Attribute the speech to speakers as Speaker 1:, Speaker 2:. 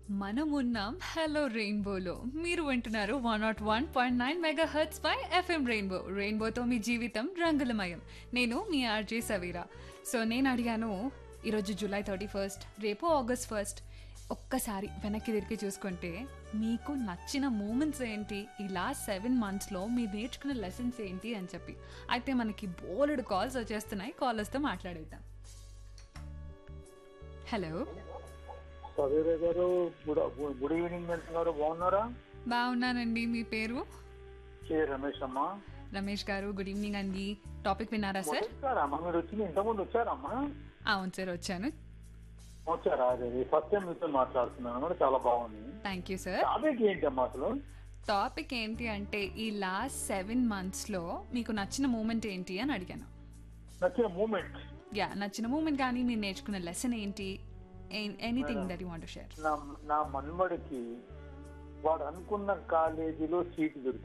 Speaker 1: మనం ఉన్నాం హలో రెయిన్బోలో మీరు వింటున్నారు one nought one point nine megahertz పై ఎఫ్ఎం రెయిన్బో రెయిన్బోతో మీ జీవితం రంగులమయం నేను మీ ఆర్జే సవీరా సో నేను అడిగాను ఈరోజు జూలై థర్టీ ఫస్ట్ రేపు ఆగస్ట్ ఫస్ట్ ఒక్కసారి వెనక్కి తిరిగి చూసుకుంటే మీకు నచ్చిన మూమెంట్స్ ఏంటి ఈ లాస్ట్ సెవెన్ మంత్స్లో మీరు నేర్చుకున్న లెసన్స్ ఏంటి అని చెప్పి అయితే మనకి బోలెడు కాల్స్ వచ్చేస్తున్నాయి కాలర్స్తో మాట్లాడేద్దాం హలో
Speaker 2: సవేరే గారు గుడ్ గుడ్ ఈవినింగ్ మేడం గారు బాగున్నారా
Speaker 1: బాగున్నానండి మీ పేరు
Speaker 2: కే రమేష్ అమ్మ
Speaker 1: రమేష్ గారు గుడ్ ఈవినింగ్ అండి టాపిక్ విన్నారా సార్
Speaker 2: వచ్చారమ్మా మీరు వచ్చింది ఇంతకుముందు వచ్చారమ్మా
Speaker 1: అవును సార్ వచ్చాను
Speaker 2: వచ్చారా అదే ఫస్ట్ టైం మీతో మాట్లాడుతున్నాను కూడా చాలా బాగుంది
Speaker 1: థ్యాంక్ యూ సార్
Speaker 2: టాపిక్ ఏంటమ్మా అసలు
Speaker 1: టాపిక్ ఏంటి అంటే ఈ లాస్ట్ సెవెన్ మంత్స్లో మీకు నచ్చిన మూమెంట్ ఏంటి అని అడిగాను
Speaker 2: నచ్చిన మూమెంట్
Speaker 1: యా నచ్చిన మూమెంట్ కానీ మీరు నేర్చుకున్న లెసన్ ఏంటి anything that you want share
Speaker 2: నా నా మన్మడికి వాడు అనుకున్న కాలేజీలో సీట్ దొరికింది